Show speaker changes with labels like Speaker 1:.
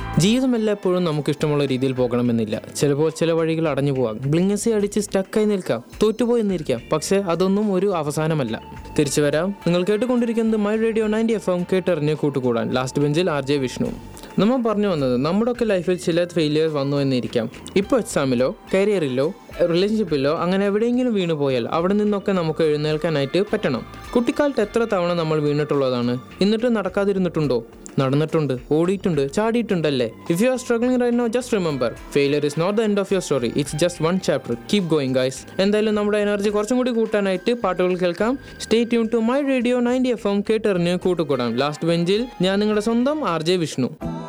Speaker 1: ജീവിതം എല്ലായ്പ്പോഴും നമുക്ക് ഇഷ്ടമുള്ള രീതിയിൽ പോകണമെന്നില്ല ചിലപ്പോൾ ചില വഴികൾ അടഞ്ഞു പോവാം ബ്ലിങ്ങസി അടിച്ച് സ്റ്റക്കായി നിൽക്കാം തോറ്റുപോയി എന്നിരിക്കാം പക്ഷേ അതൊന്നും ഒരു അവസാനമല്ല തിരിച്ചു വരാം നിങ്ങൾ കേട്ടുകൊണ്ടിരിക്കുന്നത് my radio ninety F M കേട്ടറിഞ്ഞ് കൂട്ടുകൂടാൻ ലാസ്റ്റ് ബെഞ്ചിൽ ആർ ജെ വിഷ്ണു നമ്മൾ പറഞ്ഞു വന്നത് നമ്മുടെ ഒക്കെ ലൈഫിൽ ചില ഫെയിലിയേഴ്സ് വന്നു എന്നിരിക്കാം ഇപ്പോൾ എക്സാമിലോ കരിയറിലോ റിലേഷൻഷിപ്പിലോ അങ്ങനെ എവിടെയെങ്കിലും വീണു പോയാൽ അവിടെ നിന്നൊക്കെ നമുക്ക് എഴുന്നേൽക്കാനായിട്ട് പറ്റണം കുട്ടിക്കാലത്ത് എത്ര തവണ നമ്മൾ വീണിട്ടുള്ളതാണ് എന്നിട്ട് നടക്കാതിരുന്നിട്ടുണ്ടോ നടന്നിട്ടുണ്ട് ഓടിയിട്ടുണ്ട് ചാടിയിട്ടുണ്ടല്ലേ if you are struggling right no just remember failure is not the end of your story it's just one chapter keep going guys എന്തായാലും നമ്മുടെ എനർജി കുറച്ചും കൂടി കൂട്ടാനായിട്ട് പാട്ടുകൾ കേൾക്കാം stay tune to my radio ninety F M കേട്ടറിഞ്ഞ് കൂട്ടുകൂടാം last ബെഞ്ചിൽ ഞാൻ നിങ്ങളുടെ സ്വന്തം ആർ ജെ വിഷ്ണു